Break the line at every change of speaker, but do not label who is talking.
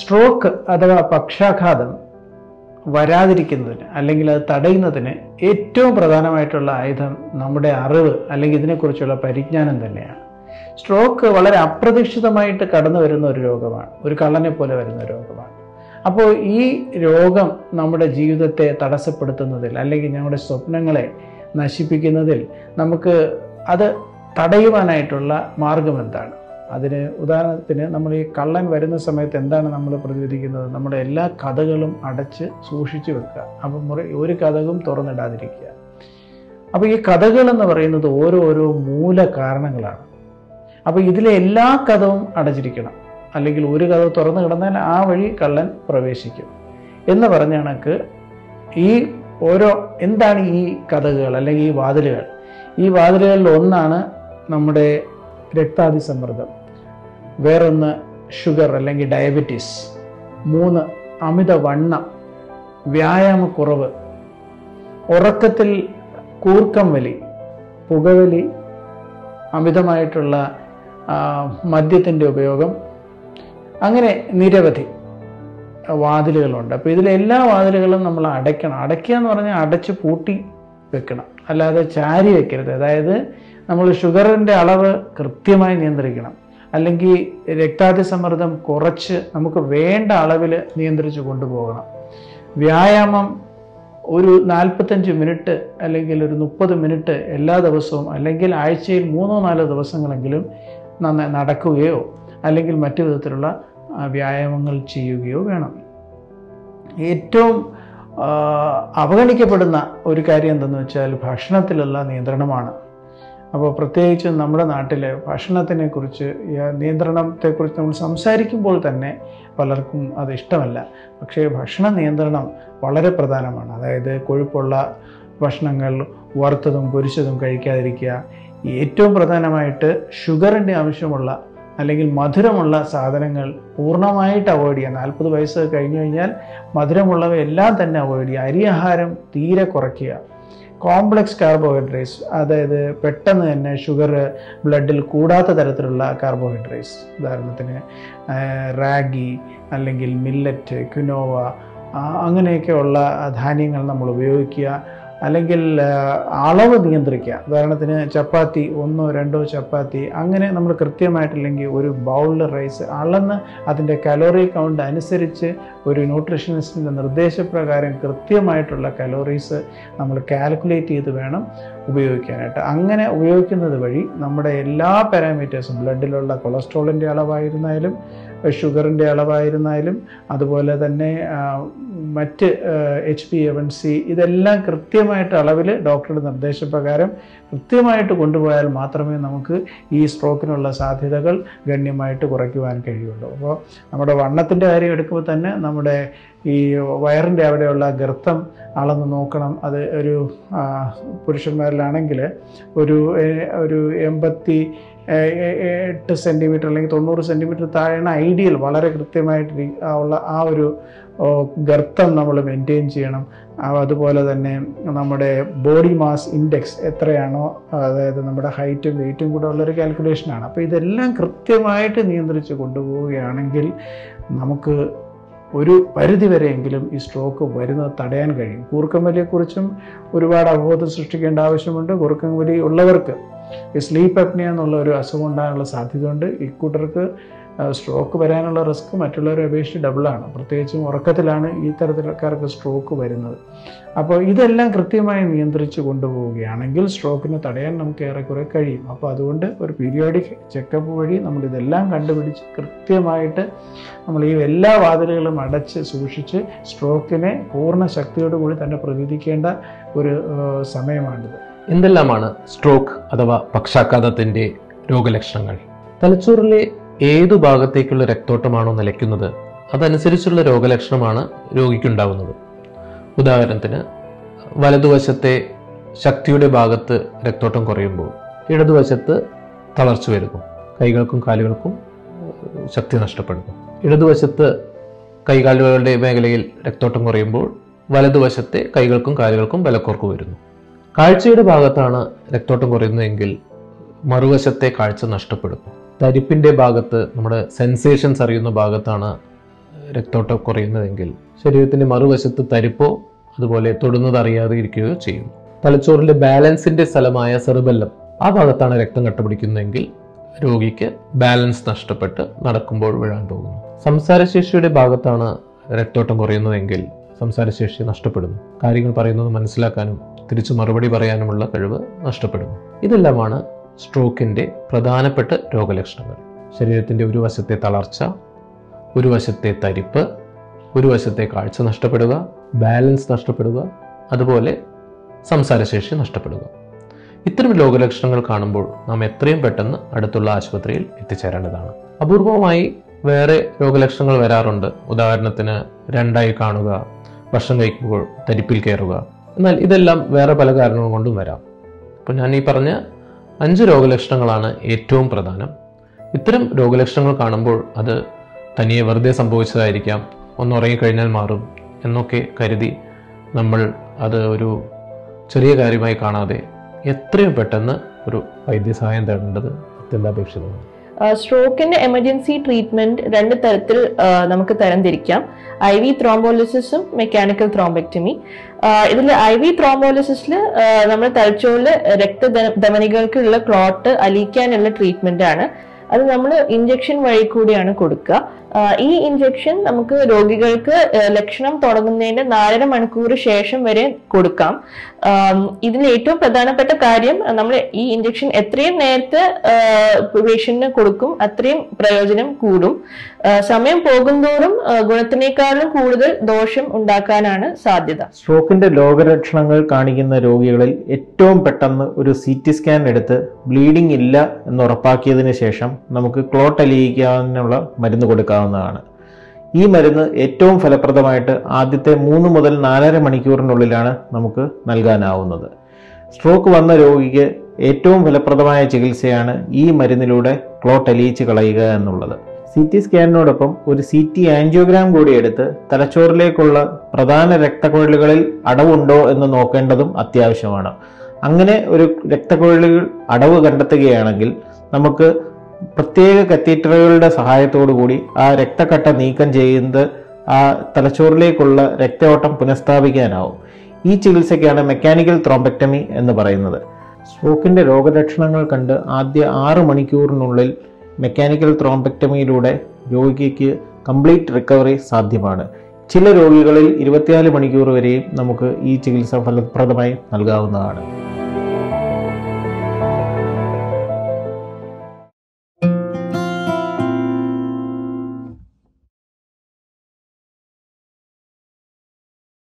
stroke അഥവാ പക്ഷാഘാതം വരാതിരിക്കുന്നതിന് അല്ലെങ്കിൽ അത് തടയുന്നതിന് ഏറ്റവും പ്രധാനമായിട്ടുള്ള ആയുധം നമ്മുടെ അറിവ് അല്ലെങ്കിൽ ഇതിനെക്കുറിച്ചുള്ള പരിജ്ഞാനം തന്നെയാണ് സ്ട്രോക്ക് വളരെ അപ്രതീക്ഷിതമായിട്ട് കടന്നു വരുന്ന ഒരു രോഗമാണ് ഒരു കള്ളനെ പോലെ വരുന്ന രോഗമാണ് അപ്പോൾ ഈ രോഗം നമ്മുടെ ജീവിതത്തെ തടസ്സപ്പെടുത്തുന്നതിൽ അല്ലെങ്കിൽ ഞങ്ങളുടെ സ്വപ്നങ്ങളെ നശിപ്പിക്കുന്നതിൽ നമുക്ക് അത് തടയുവാനായിട്ടുള്ള മാർഗം എന്താണ് അതിന് ഉദാഹരണത്തിന് നമ്മൾ ഈ കള്ളൻ വരുന്ന സമയത്ത് എന്താണ് നമ്മൾ പ്രതിവിധിക്കുന്നത് നമ്മുടെ എല്ലാ കഥകളും അടച്ച് സൂക്ഷിച്ചു വെക്കുക അപ്പം മുറി ഒരു കഥകും തുറന്നിടാതിരിക്കുക അപ്പോൾ ഈ കഥകൾ എന്ന് പറയുന്നത് ഓരോരോ മൂല കാരണങ്ങളാണ് അപ്പോൾ ഇതിലെ എല്ലാ കഥവും അടച്ചിരിക്കണം അല്ലെങ്കിൽ ഒരു കഥ തുറന്നു കിടന്നാൽ ആ വഴി കള്ളൻ പ്രവേശിക്കും എന്ന് പറഞ്ഞ കണക്ക് ഈ ഓരോ എന്താണ് ഈ കഥകൾ അല്ലെങ്കിൽ ഈ വാതിലുകൾ ഈ വാതിലുകളിൽ ഒന്നാണ് നമ്മുടെ രക്താതിസമ്മർദ്ദം വേറൊന്ന് ഷുഗർ അല്ലെങ്കിൽ ഡയബറ്റീസ് മൂന്ന് അമിത വണ്ണം വ്യായാമക്കുറവ് ഉറക്കത്തിൽ കൂർക്കം വലി പുകവലി അമിതമായിട്ടുള്ള മദ്യത്തിൻ്റെ ഉപയോഗം അങ്ങനെ നിരവധി വാതിലുകളുണ്ട് അപ്പോൾ ഇതിലെ എല്ലാ വാതിലുകളും നമ്മൾ അടയ്ക്കണം അടയ്ക്കുക എന്ന് പറഞ്ഞാൽ അടച്ച് പൂട്ടി വെക്കണം അല്ലാതെ ചാരി വെക്കരുത് അതായത് നമ്മൾ ഷുഗറിൻ്റെ അളവ് കൃത്യമായി നിയന്ത്രിക്കണം അല്ലെങ്കിൽ രക്താതിസമ്മർദ്ദം കുറച്ച് നമുക്ക് വേണ്ട അളവിൽ നിയന്ത്രിച്ച് കൊണ്ടുപോകണം വ്യായാമം ഒരു നാൽപ്പത്തഞ്ച് മിനിറ്റ് അല്ലെങ്കിൽ ഒരു മുപ്പത് മിനിറ്റ് എല്ലാ ദിവസവും അല്ലെങ്കിൽ ആഴ്ചയിൽ മൂന്നോ നാലോ ദിവസങ്ങളെങ്കിലും നന്നായി നടക്കുകയോ അല്ലെങ്കിൽ മറ്റു വിധത്തിലുള്ള വ്യായാമങ്ങൾ ചെയ്യുകയോ വേണം ഏറ്റവും അവഗണിക്കപ്പെടുന്ന ഒരു കാര്യം എന്തെന്ന് വെച്ചാൽ ഭക്ഷണത്തിലുള്ള നിയന്ത്രണമാണ് അപ്പോൾ പ്രത്യേകിച്ച് നമ്മുടെ നാട്ടിൽ ഭക്ഷണത്തിനെ കുറിച്ച് നിയന്ത്രണത്തെക്കുറിച്ച് നമ്മൾ സംസാരിക്കുമ്പോൾ തന്നെ പലർക്കും അത് ഇഷ്ടമല്ല പക്ഷേ ഭക്ഷണ നിയന്ത്രണം വളരെ പ്രധാനമാണ് അതായത് കൊഴുപ്പുള്ള ഭക്ഷണങ്ങൾ വറുത്തതും പൊരിച്ചതും കഴിക്കാതിരിക്കുക ഏറ്റവും പ്രധാനമായിട്ട് ഷുഗറിൻ്റെ ആവശ്യമുള്ള അല്ലെങ്കിൽ മധുരമുള്ള സാധനങ്ങൾ പൂർണ്ണമായിട്ട് അവോയ്ഡ് ചെയ്യുക നാൽപ്പത് വയസ്സ് കഴിഞ്ഞു കഴിഞ്ഞാൽ മധുരമുള്ളവയെല്ലാം തന്നെ അവോയ്ഡ് ചെയ്യുക അരിയാഹാരം തീരെ കുറയ്ക്കുക കോംപ്ലക്സ് കാർബോഹൈഡ്രേറ്റ്സ് അതായത് പെട്ടെന്ന് തന്നെ ഷുഗർ ബ്ലഡിൽ കൂടാത്ത തരത്തിലുള്ള കാർബോഹൈഡ്രേറ്റ്സ് ഉദാഹരണത്തിന് റാഗി അല്ലെങ്കിൽ മില്ലറ്റ് ക്യുനോവ അങ്ങനെയൊക്കെയുള്ള ധാന്യങ്ങൾ നമ്മൾ ഉപയോഗിക്കുക അല്ലെങ്കിൽ അളവ് നിയന്ത്രിക്കുക ഉദാഹരണത്തിന് ചപ്പാത്തി ഒന്നോ രണ്ടോ ചപ്പാത്തി അങ്ങനെ നമ്മൾ കൃത്യമായിട്ടില്ലെങ്കിൽ ഒരു ബൗളിൽ റൈസ് അളന്ന് അതിൻ്റെ കലോറി കൗണ്ട് അനുസരിച്ച് ഒരു ന്യൂട്രീഷനിസ്റ്റിൻ്റെ നിർദ്ദേശപ്രകാരം കൃത്യമായിട്ടുള്ള കലോറീസ് നമ്മൾ കാൽക്കുലേറ്റ് ചെയ്ത് വേണം ഉപയോഗിക്കാനായിട്ട് അങ്ങനെ ഉപയോഗിക്കുന്നത് വഴി നമ്മുടെ എല്ലാ പാരാമീറ്റേഴ്സും ബ്ലഡിലുള്ള കൊളസ്ട്രോളിൻ്റെ അളവായിരുന്നാലും ഷുഗറിൻ്റെ അളവായിരുന്നാലും അതുപോലെ തന്നെ മറ്റ് എച്ച് പി എവൻ സി ഇതെല്ലാം കൃത്യമായിട്ട് അളവിൽ ഡോക്ടറുടെ നിർദ്ദേശപ്രകാരം കൃത്യമായിട്ട് കൊണ്ടുപോയാൽ മാത്രമേ നമുക്ക് ഈ സ്ട്രോക്കിനുള്ള സാധ്യതകൾ ഗണ്യമായിട്ട് കുറയ്ക്കുവാൻ കഴിയുള്ളൂ അപ്പോൾ നമ്മുടെ വണ്ണത്തിൻ്റെ കാര്യം എടുക്കുമ്പോൾ തന്നെ നമ്മുടെ ഈ വയറിൻ്റെ അവിടെയുള്ള ഗർത്തം അളന്ന് നോക്കണം അത് ഒരു പുരുഷന്മാരിലാണെങ്കിൽ ഒരു ഒരു എൺപത്തി എട്ട് സെൻറ്റിമീറ്റർ അല്ലെങ്കിൽ തൊണ്ണൂറ് സെൻറ്റിമീറ്റർ താഴെയാണ് ഐഡിയൽ വളരെ കൃത്യമായിട്ട് ഉള്ള ആ ഒരു ഗർത്തം നമ്മൾ മെയിൻറ്റെയിൻ ചെയ്യണം അതുപോലെ തന്നെ നമ്മുടെ ബോഡി മാസ് ഇൻഡെക്സ് എത്രയാണോ അതായത് നമ്മുടെ ഹൈറ്റും വെയിറ്റും കൂടെ ഉള്ളൊരു കാൽക്കുലേഷനാണ് അപ്പോൾ ഇതെല്ലാം കൃത്യമായിട്ട് നിയന്ത്രിച്ച് കൊണ്ടുപോവുകയാണെങ്കിൽ നമുക്ക് ഒരു പരിധി വരെയെങ്കിലും ഈ സ്ട്രോക്ക് വരുന്നത് തടയാൻ കഴിയും കൂർക്കമ്പലിയെക്കുറിച്ചും ഒരുപാട് അവബോധം സൃഷ്ടിക്കേണ്ട ആവശ്യമുണ്ട് കൂർക്കമ്പലി ഉള്ളവർക്ക് ഈ സ്ലീപ്പ് അപ്നിയ എന്നുള്ള ഒരു അസുഖം ഉണ്ടാകാനുള്ള സാധ്യതയുണ്ട് ഇക്കൂട്ടർക്ക് സ്ട്രോക്ക് വരാനുള്ള റിസ്ക് മറ്റുള്ളവരെ അപേക്ഷിച്ച് ഡബിളാണ് പ്രത്യേകിച്ചും ഉറക്കത്തിലാണ് ഈ തരത്തിൽക്കാർക്ക് സ്ട്രോക്ക് വരുന്നത് അപ്പോൾ ഇതെല്ലാം കൃത്യമായി നിയന്ത്രിച്ച് കൊണ്ടുപോവുകയാണെങ്കിൽ സ്ട്രോക്കിനെ തടയാൻ നമുക്ക് ഏറെക്കുറെ കഴിയും അപ്പോൾ അതുകൊണ്ട് ഒരു പീരിയോഡിക് ചെക്കപ്പ് വഴി നമ്മൾ ഇതെല്ലാം കണ്ടുപിടിച്ച് കൃത്യമായിട്ട് നമ്മൾ ഈ എല്ലാ വാതിലുകളും അടച്ച് സൂക്ഷിച്ച് സ്ട്രോക്കിനെ പൂർണ്ണ ശക്തിയോടുകൂടി തന്നെ പ്രതിരോധിക്കേണ്ട ഒരു സമയമാണിത്
എന്തെല്ലാമാണ് സ്ട്രോക്ക് അഥവാ പക്ഷാഘാതത്തിന്റെ രോഗലക്ഷണങ്ങൾ തലച്ചോറിലെ ഏതു ഭാഗത്തേക്കുള്ള രക്തോട്ടമാണോ നിലയ്ക്കുന്നത് അതനുസരിച്ചുള്ള രോഗലക്ഷണമാണ് രോഗിക്കുണ്ടാകുന്നത് ഉദാഹരണത്തിന് വലതുവശത്തെ ശക്തിയുടെ ഭാഗത്ത് രക്തോട്ടം കുറയുമ്പോൾ ഇടതുവശത്ത് തളർച്ച വരുന്നു കൈകൾക്കും കാലുകൾക്കും ശക്തി നഷ്ടപ്പെടുന്നു ഇടതുവശത്ത് കൈകാലുകളുടെ മേഖലയിൽ രക്തോട്ടം കുറയുമ്പോൾ വലതുവശത്തെ കൈകൾക്കും കാലുകൾക്കും ബലക്കുറവ് വരുന്നു കാഴ്ചയുടെ ഭാഗത്താണ് രക്തോട്ടം കുറയുന്നതെങ്കിൽ മറുവശത്തെ കാഴ്ച നഷ്ടപ്പെടുന്നു തരിപ്പിൻ്റെ ഭാഗത്ത് നമ്മുടെ സെൻസേഷൻസ് അറിയുന്ന ഭാഗത്താണ് രക്തോട്ടം കുറയുന്നതെങ്കിൽ ശരീരത്തിന്റെ മറുവശത്ത് തരിപ്പോ അതുപോലെ തൊടുന്നത് അറിയാതെ ഇരിക്കുകയോ ചെയ്യും തലച്ചോറിലെ ബാലൻസിന്റെ സ്ഥലമായ സെറിബെല്ലം ആ ഭാഗത്താണ് രക്തം കട്ടപിടിക്കുന്നതെങ്കിൽ രോഗിക്ക് ബാലൻസ് നഷ്ടപ്പെട്ട് നടക്കുമ്പോൾ വീഴാൻ പോകുന്നു സംസാരശേഷിയുടെ ഭാഗത്താണ് രക്തോട്ടം കുറയുന്നതെങ്കിൽ സംസാരശേഷി നഷ്ടപ്പെടുന്നു കാര്യങ്ങൾ പറയുന്നത് മനസ്സിലാക്കാനും തിരിച്ചു മറുപടി പറയാനുമുള്ള കഴിവ് നഷ്ടപ്പെടുന്നു ഇതെല്ലാമാണ് സ്ട്രോക്കിന്റെ പ്രധാനപ്പെട്ട രോഗലക്ഷണങ്ങൾ ശരീരത്തിന്റെ ഒരു വശത്തെ തളർച്ച ഒരു വശത്തെ തരിപ്പ് ഒരു വശത്തെ കാഴ്ച നഷ്ടപ്പെടുക ബാലൻസ് നഷ്ടപ്പെടുക അതുപോലെ സംസാരശേഷി നഷ്ടപ്പെടുക ഇത്തരം രോഗലക്ഷണങ്ങൾ കാണുമ്പോൾ നാം എത്രയും പെട്ടെന്ന് അടുത്തുള്ള ആശുപത്രിയിൽ എത്തിച്ചേരേണ്ടതാണ് അപൂർവമായി വേറെ രോഗലക്ഷണങ്ങൾ വരാറുണ്ട് ഉദാഹരണത്തിന് രണ്ടായി കാണുക ഭക്ഷണം കഴിക്കുമ്പോൾ തരിപ്പിൽ കയറുക എന്നാൽ ഇതെല്ലാം വേറെ പല കാരണങ്ങൾ കൊണ്ടും വരാം അപ്പോൾ ഞാൻ ഈ പറഞ്ഞ അഞ്ച് രോഗലക്ഷണങ്ങളാണ് ഏറ്റവും പ്രധാനം ഇത്തരം രോഗലക്ഷണങ്ങൾ കാണുമ്പോൾ അത് തനിയെ വെറുതെ സംഭവിച്ചതായിരിക്കാം ഒന്ന് ഉറങ്ങിക്കഴിഞ്ഞാൽ മാറും എന്നൊക്കെ കരുതി നമ്മൾ അത് ഒരു ചെറിയ കാര്യമായി കാണാതെ എത്രയും പെട്ടെന്ന് ഒരു വൈദ്യസഹായം തേടേണ്ടത് അത്യന്താപേക്ഷിതമാണ്
സ്ട്രോക്കിന്റെ എമർജൻസി ട്രീറ്റ്മെന്റ് രണ്ട് തരത്തിൽ ആ, നമുക്ക് തരംതിരിക്കാം ഐ വി ത്രോംബോളിസിസും മെക്കാനിക്കൽ ത്രോംബെക്ടമി ഇതിൽ ഐ വി ത്രോംബോളിസിസിൽ നമ്മുടെ തലച്ചോറിൽ രക്തധമനികൾക്കുള്ള ക്ലോട്ട് അലിയിക്കാനുള്ള ട്രീറ്റ്മെന്റ് ആണ് അത് നമ്മൾ ഇഞ്ചക്ഷൻ വഴി കൂടിയാണ് കൊടുക്കുക ആ, ഈ ഇഞ്ചക്ഷൻ നമുക്ക് രോഗികൾക്ക് ആ, ലക്ഷണം തുടങ്ങുന്നതിന്റെ നാലര മണിക്കൂർ ശേഷം വരെ കൊടുക്കാം ആം, ഇതിൽ ഏറ്റവും പ്രധാനപ്പെട്ട കാര്യം നമ്മൾ ഈ ഇഞ്ചക്ഷൻ എത്രയും നേരത്തെ പേഷ്യന്റിന് കൊടുക്കും അത്രയും പ്രയോജനം കൂടും ആ, സമയം പോകുന്തോറും ആ, ഗുണത്തിനേക്കാളും കൂടുതൽ ദോഷം ഉണ്ടാക്കാനാണ് സാധ്യത
സ്ട്രോക്കിന്റെ രോഗലക്ഷണങ്ങൾ കാണിക്കുന്ന രോഗികളിൽ ഏറ്റവും പെട്ടെന്ന് ഒരു സി ടി സ്കാൻ എടുത്ത് ബ്ലീഡിംഗ് ഇല്ല എന്ന് ഉറപ്പാക്കിയതിന് ശേഷം നമുക്ക് ക്ലോട്ട് അലിയിക്കാനുള്ള മരുന്ന് കൊടുക്കാവുന്നതാണ് ഈ മരുന്ന് ഏറ്റവും ഫലപ്രദമായിട്ട് ആദ്യത്തെ മൂന്ന് മുതൽ നാലര മണിക്കൂറിനുള്ളിലാണ് നമുക്ക് നൽകാനാവുന്നത് സ്ട്രോക്ക് വന്ന രോഗിക്ക് ഏറ്റവും ഫലപ്രദമായ ചികിത്സയാണ് ഈ മരുന്നിലൂടെ ക്ലോട്ട് അലിയിച്ച് കളയുക എന്നുള്ളത് സി ടി സ്കാനിനോടൊപ്പം ഒരു സി ടി ആൻജിയോഗ്രാം കൂടി എടുത്ത് തലച്ചോറിലേക്കുള്ള പ്രധാന രക്തക്കുഴലുകളിൽ അടവുണ്ടോ എന്ന് നോക്കേണ്ടതും അത്യാവശ്യമാണ് അങ്ങനെ ഒരു രക്തക്കുഴലുകൾ അടവ് കണ്ടെത്തുകയാണെങ്കിൽ നമുക്ക് പ്രത്യേക കത്തീറ്ററുകളുടെ സഹായത്തോടു കൂടി ആ രക്തക്കട്ട നീക്കം ചെയ്യുന്നത് ആ തലച്ചോറിലേക്കുള്ള രക്തയോട്ടം പുനഃസ്ഥാപിക്കാനാവും ഈ ചികിത്സയ്ക്കാണ് മെക്കാനിക്കൽ ത്രോംബക്ടമി എന്ന് പറയുന്നത് സ്ട്രോക്കിന്റെ രോഗലക്ഷണങ്ങൾ കണ്ട് ആദ്യ ആറ് മണിക്കൂറിനുള്ളിൽ മെക്കാനിക്കൽ ത്രോംബക്ടമിയിലൂടെ രോഗിക്ക് കംപ്ലീറ്റ് റിക്കവറി സാധ്യമാണ് ചില രോഗികളിൽ ഇരുപത്തിനാല് മണിക്കൂർ വരെയും നമുക്ക് ഈ ചികിത്സ ഫലപ്രദമായി നൽകാവുന്നതാണ്